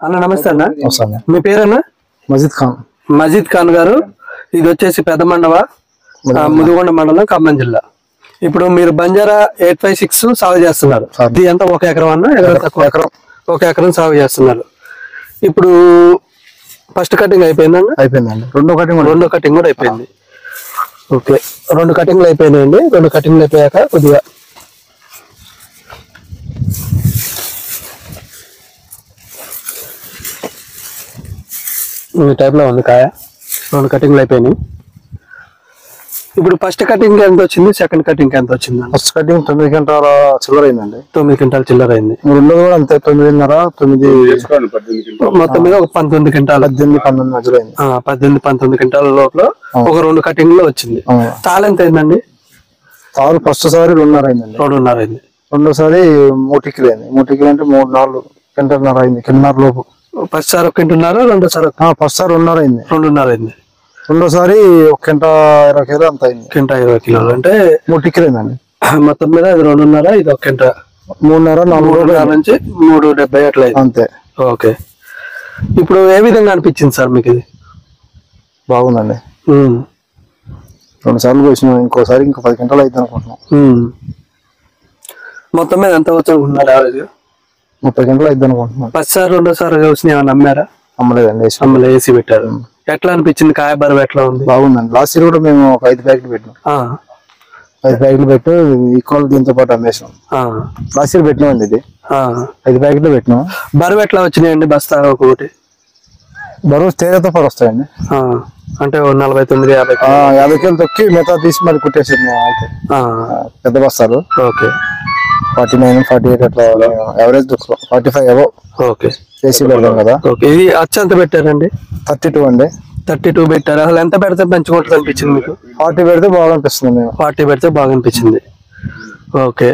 అన్న నమస్తే అన్న వస్తాను మీ పేరన్నా మజీద్ ఖాన్ మజీద్ ఖాన్ గారు ఇది వచ్చేసి పెద్ద మండవ ఆ, ముదిగొండ మండలం ఖమ్మం జిల్లా ఇప్పుడు మీరు బంజారా ఎయిట్ ఫైవ్ సిక్స్ సాగు చేస్తున్నారు ఇది ఎంత ఒక ఎకరం అన్న ఎకరం తక్కువ ఎకరం ఒక ఎకరం సాగు చేస్తున్నారు ఇప్పుడు ఫస్ట్ కటింగ్ అయిపోయిందన్న అయిపోయిందండి రెండో కటింగ్ కూడా రెండో కటింగ్ కూడా అయిపోయింది ఓకే రెండు కటింగ్లు అయిపోయినాయండి రెండు కటింగ్లు అయిపోయాక కొద్దిగా ఈ టైప్లో ఉంది కాయ రెండు కటింగ్లు అయిపోయినాయి ఇప్పుడు ఫస్ట్ కటింగ్ ఎంత వచ్చింది సెకండ్ కటింగ్ ఎంత వచ్చింది ఫస్ట్ కటింగ్ తొమ్మిది గంటల చిల్లర అయిందండి తొమ్మిది క్వింటాల చిల్లర అయింది రెండోది కూడా అంతే తొమ్మిదిన్నర తొమ్మిది మొత్తం మీద ఒక పంతొమ్మిది క్వింటాలు పద్దెనిమిది పంతొమ్మిది మధ్యలో అయింది ఆ, పద్దెనిమిది పంతొమ్మిది క్వింటాల లోపల ఒక రెండు కటింగ్లు వచ్చింది ఆ. తాళ ఎంత అయిందండి తారు ఫస్ట్ సారి రెండున్నర అయిందండి రెండున్నర అయింది రెండోసారి మూడు టిక్కలు అయింది మూడు టిక్కలు అంటే మూడు నాలుగు గంటన్నర అయింది కిందన్నర లోపు ఫస్ట్ సార్ ఒక కింటున్నారా రెండోసారి ఒక ఆ, ఫస్ట్ సారి రెండున్నర అయింది రెండున్నర అయింది రెండోసారి ఒక గంట ఇరవై కిలో అంత అయింది కింట ఇరవై కిలోలు అంటే మూడు టిక్కలు అయిందండి మొత్తం మీద అది రెండున్నర ఇది ఒక కింట మూడున్నర నాలుగు రోజులు మూడున్నర నుంచి మూడు డెబ్బై అట్లా అయింది అంతే ఓకే ఇప్పుడు ఏ విధంగా అనిపించింది సార్ మీకు ఇది బాగుందండి ఉమ్, రెండు సార్లు పోసినాం ఇంకోసారి ఇంకో పది గంటలు అవుతుంది అనుకుంటున్నాం ఉమ్. మొత్తం మీద ఎంత వచ్చు అనుకుంటున్నారు యావరేజ్ ముప్పై గంటలు అవుతుంది అనుకుంటున్నాం ఫస్ట్ సార్ రెండోసారి వచ్చిన ఏమైనా అమ్మారా అమ్మలేదండి వేసి అమ్మలు వేసి పెట్టారు ఎట్లా అనిపించింది కాయ బరువు ఎట్లా ఉంది బాగుందండి లాస్ట్ ఇయర్ కూడా మేము ఒక ఐదు ప్యాకెట్లు పెట్టినాం ఆ, ఐదు ప్యాకెట్లు పెట్టి ఈక్వల్ దీంతో పాటు అమ్మేసాం ఆ, లాస్ట్ ఇయర్ పెట్టినామండి ఇది ఆ. ఐదు ప్యాకెట్లు పెట్టినాం బరువు ఎట్లా వచ్చినాయండి బస్తా ఒక్కొక్కటి బరువు తేజతో పాటు వస్తాయండి ఆ, అంటే ఓ నలభై తొమ్మిది యాభై ఆ, యాభై కిలో తొక్కి మిగతా తీసి మరి కుట్టేసారు మేము అయితే ఆ, ఆ, పెద్ద బస్తాలు okay forty nine forty eight అట్లా యావరేజ్ ఫార్టీ ఫైవ్ ఎవో ఓకే చేసి పెడతాం కదా ఓకే ఇది అచ్చ ఎంత పెట్టారండి థర్టీ టూ అండి థర్టీ టూ పెట్టారు అసలు ఎంత పెడితే మంచిగా అనిపించింది మీకు ఫార్టీ పెడితే బాగా అనిపిస్తుంది మేము ఫార్టీ పెడితే బాగా అనిపించింది ఓకే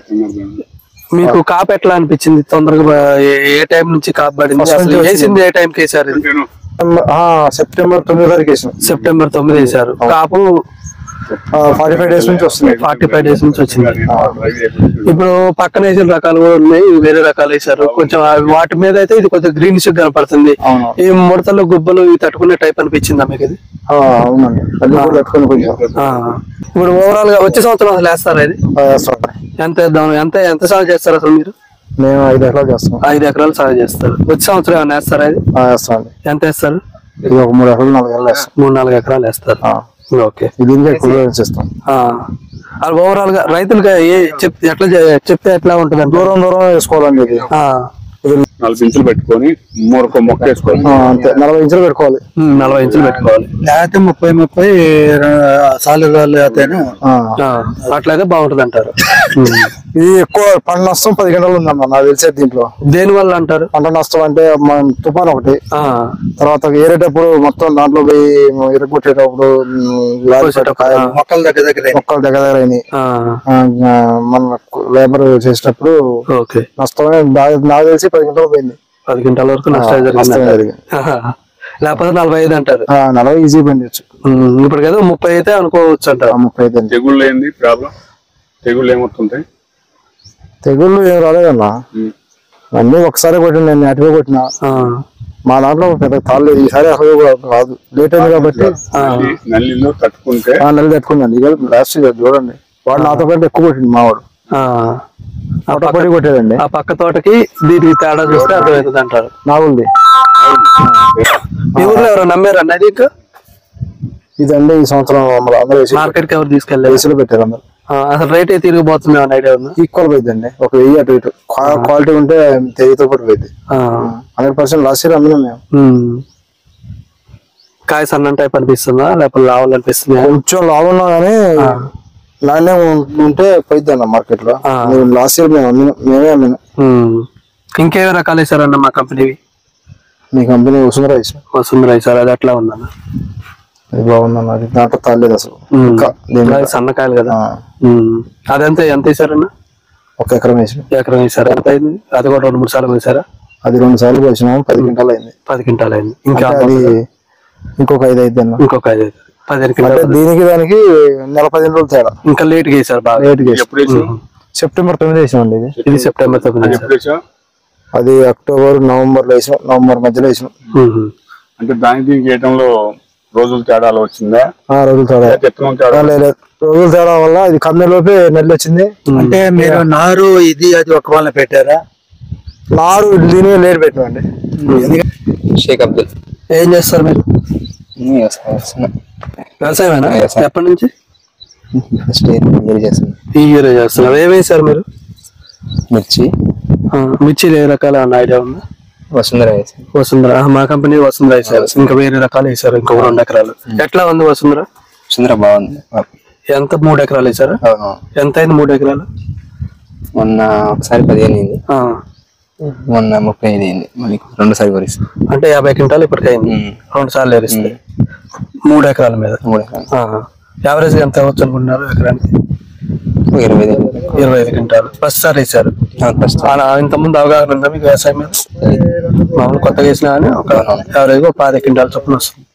మీకు కాపు ఎట్లా అనిపించింది తొందరగా బా- ఏ- ఏ టైం నుంచి కాపు పడింది First అసలు నుంచి వేసింది ఏ టైంకి వేసారు ఇది ఆ, సెప్టెంబర్ తొమ్మిది తారీఖు వేసినాం సెప్టెంబర్ తొమ్మిది వేసారు కాపు ఫార్టీ ఫైవ్ డేస్ నుంచి వస్తుంది ఫార్టీ ఫైవ్ డేస్ నుంచి వచ్చింది ఇప్పుడు పక్కన వేసిన రకాలు కూడా ఉన్నాయి ఇవి వేరే రకాలు వేసారు కొంచెం అవి వాటి మీద అయితే ఇది కొంచెం గ్రీనిష్ కనపడుతుంది అవును ఈ ముడతలు గుబ్బలు ఇవి తట్టుకునే టైప్ అనిపించిందా మీకు ఇది ఆ, అవునండి అన్ని కూడా పెట్టుకొని కొంచెం ఆ. ఇప్పుడు ఓవరాల్ గా వచ్చే సంవత్సరం అసలు వేస్తారా ఇది ఆ, వేస్తాం. ఎంత వేద్దాం ఎంత ఎంత సాగు చేస్తారు అసలు మీరు మేము ఐదు ఎకరాలు చేస్తాం ఐదు ఎకరాలు సాగు చేస్తారు వచ్చే సంవత్సరం ఏమైనా వేస్తారా ఇది ఆ, వేస్తామండి ఎంత వేస్తారు ఇది ఒక మూడు ఎకరాలు నాలుగు ఎకరాలు వేస్తాం మూడు నాలుగు ఎకరాలు వేస్తారు ఆ, ఓకే ఇది ఇంకా ఎక్కువ చేస్తాం అది ఓవరాల్ గా రైతులుగా ఏ చెప్ ఎట్లా చే- చెప్తే ఎట్లా ఉంటుంది దూరం దూరం వేసుకోవాలండి ఇది నాలుగు ఇంచులు పెట్టుకొని మూరొక మొక్క వేసుకోవాలి ఆ, అంతే నలభై ఇంచులు పెట్టుకోవాలి నలభై ఇంచులు పెట్టుకోవాలి లేకపోతే ముప్పై ముప్పై సాలు లేకపోతేనే ఆ, ఆ, అట్లయితే బాగుంటుంది అంటారు ఇది ఎక్కువ పంట నష్టం పది గంటలు ఉందన్న నాకు తెలిసేది దీంట్లో దేని వల్ల అంటారు పంట నష్టం అంటే మన తుఫాన్ ఒకటి ఆ, తర్వాత ఏరేటప్పుడు మొత్తం దాంట్లో పోయి ఇరగొట్టేటప్పుడు లారీ పెట్ట కాయలు మొక్కల దగ్గర దగ్గర మొక్కలు దగ్గర దగ్గర అయినాయి ఆ, ఆ, ఆ, మన లేబర్ చేసేటప్పుడు ఓకే నష్టమే నాకు నాకు తెలిసి పది గంటలు పోయింది పది గంటల వరకు నష్టం నష్టం జరిగింది జరిగింది లేకపోతే నలభై ఐదు అంటారు ఆ, నలభై ఈజీ పండించు ఉమ్, ఇప్పుడు కదా ముప్పై అయితే అనుకోవచ్చు అంటారు ముప్పై ఐదు అండి. తెగుళ్ళు ఏంది ప్రాబ్లం తెగుళ్ళు ఏమవుతుంటాయి తెగుళ్ళు ఏం రాలేదన్నా ఉమ్. అన్నీ ఒకసారి కొట్టిన నేను అటువే కొట్టిన ఆ, మా దాంట్లో పెద్ద తాళ్ళు ఈసారి అసలు కూడా రాదు లేట్ అయింది కాబట్టి నల్లి- నల్లిలో తట్టుకుంటే ఆ నెల తట్టుకుందండి ఇక లాస్ట్ ఇయర్ చూడండి వాడు నాతో కంటే ఎక్కువ కొట్టింది మావాడు ఆ. ఆ పక్క- పడి కొట్టేదండి ఆ పక్క తోటకి దీనికి తేడా చూస్తే అర్థమవుతుంది అంటారు నాగుంది మీ ఊర్లో ఎవరు నమ్మారు అన్నది ఇంకా ఇదండి ఈ సంవత్సరం మమ్మల్ని అందరూ వేసి మార్కెట్ కి ఎవరు తీసుకెళ్ళారు వేసులు పెట్టారు అందరు ఆ, అసలు రేట్ ఏ తిరిగిపోతుంది ఏమైనా ఐడియా ఉందా ఈక్వల్ పోయిందండి ఒక వెయ్యి అటు ఇటు క్వా- క్వాలిటీ ఉంటే తెగితో పాటు పోయింది ఆ, హండ్రెడ్ పర్సెంట్ లాస్ట్ ఇయర్ అమ్మినాం మేము ఉమ్. కాయ సన్నం టైప్ అనిపిస్తుందా లేకపోతే లావాలనిపిస్తుందా కొంచెం లాభం ఉన్నా కానీ నాణ్యం ఉంటే పోయిద్ది అన్న మార్కెట్ లో ఆ. లాస్ట్ ఇయర్ మేము అమ్మినాం మేమే అమ్మినాం ఉమ్. ఇంకేమి రకాలు వేసారన్న మా కంపెనీవి మీ కంపెనీ వసుంధర వేసాం వస్తుంది రైస్ సార్ అది ఎట్లా ఉందన్న అది బాగుందన్న అది దాంట్లో తాలేదు అసలు ఉమ్. ఇంకా దీని అది సన్నకాయలు కదా ఆ, ఉమ్. అదంతా ఎంత వేసారన్న ఒక ఎకరం వేసినాం ఎకరం వేసారు ఎంత అయింది అది కూడా రెండు మూడు సార్లు వేసారా అది రెండు సార్లు పోసినాం పది క్వింటాలు అయింది పది క్వింటాలు అయింది ఇంకా అంటే అది ఇంకొక ఐదు అయితే అన్న ఇంకొక ఐదు అవుతుంది. పదిహేను అంటే క్వింటాలు దీనికి దానికి నెల పదిహేను రోజులు తేడా ఇంకా లేట్ గా వేసారు బాగా లేట్ గా ఎప్పుడు వేసావు సెప్టెంబర్ తొమ్మిది వేసామండి ఇది ఇది సెప్టెంబర్ తొమ్మిది ఎప్పుడు వేసావు అది అక్టోబర్ నవంబర్ లో వేసాం నవంబర్ మధ్యలో వేసాం ఉహు. అంటే దానికి దీనికి వేయటంలో రోజులు తేడాలు వచ్చిందా ఆ రోజులు తేడా విత్తనం తేడా లేదు, లేదు. రోజులు తేడా వల్ల ఇది కమ్మే లోపే నెల్లి వచ్చింది అంటే మీరు నారు ఇది అది ఒక వాళ్ళ పెట్టారా నారు దీని లేట్ పెట్టినండి షేక్ అబ్దుల్ ఏం చేస్తారు మీరు వ్యవసాయం చేస్తున్నా వ్యవసాయమేనా వ్యవసాయం. ఎప్పటి నుంచి ఫస్ట్ ఇయర్ చేస్తున్నా ఈ ఇయర్ చేస్తున్నారు ఏం వేశారు మీరు మిర్చి ఆ, మిర్చిలు ఏ రకాల అన్న ఐడియా ఉందా వసుంధర వేసాను వసుంధర ఆ, మా కంపెనీ వసుంధర వేశారు ఇంకా వేరే రకాలు వేశారు ఇంకో రెండు ఎకరాలు ఎట్లా ఉంది వసుంధర వసుంధర బాగుంది ఎంత మూడు ఎకరాలు వేశారు అవును. ఎంత అయింది మూడు ఎకరాలు మొన్న ఒకసారి పదిహేను అయింది ఆ, మొన్న ముప్పై ఐదు అయింది మళ్ళీ రెండోసారి కొరిస్తాను అంటే యాభై క్వింటాలు ఇప్పటికి అయింది రెండు సార్లు ఏరిస్తే మూడు ఎకరాల మీద మూడు ఎకరాలు యావరేజ్ ఎంత అవ్వచ్చు అనుకుంటున్నారు ఎకరానికి ఒక ఇరవై ఐదు ఇరవై ఐదు క్వింటాలు ఫస్ట్ సార్ వేశారు ఫస్ట్ ఇంత ముందు అవగాహన ఉందా మీకు వ్యవసాయం మీద మామూలు కొత్తగా వేసినా కానీ ఒక యావరేజ్ ఒక పాతి క్వింటాల్ చొప్పున వస్తుంది